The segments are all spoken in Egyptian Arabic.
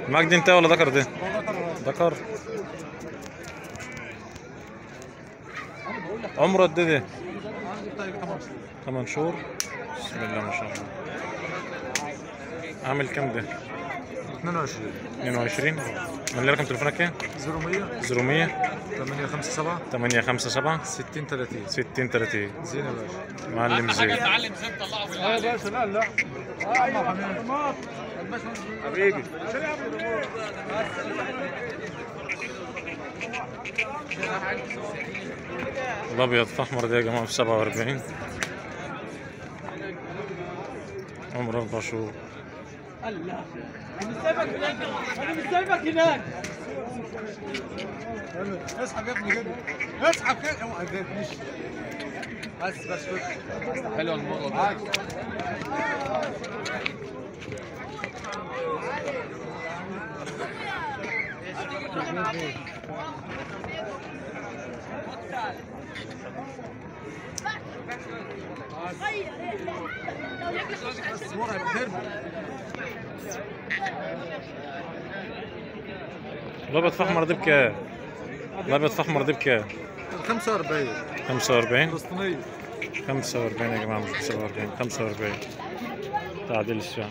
معاك دي انت ولا ذكر دي ذكر عمره قد ايه ده 8 شهور بسم الله ما شاء الله عامل كام ده 22 22 من رقم تليفونك ايه 0100 0100 857 857 60 30 60 30 زين يا باشا معلم زين اه يا باشا لا لا اه حبيبي الابيض في احمر ده يا جماعه في 47 عمره اربع شهور الله انا مش سايبك هناك انا مش سايبك هناك اسحب يا ابني كده اسحب كده اوعى تدفنش بس بس حلوه المره دي صورة بترمي الابيض في احمر ده بكام؟ الابيض في احمر ده بكام؟ 45 45 فلسطينية 45 يا جماعه مش 47 45 تعديل الساعه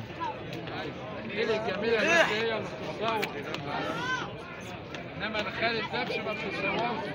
انما الخالد الدبش ما بتتصورش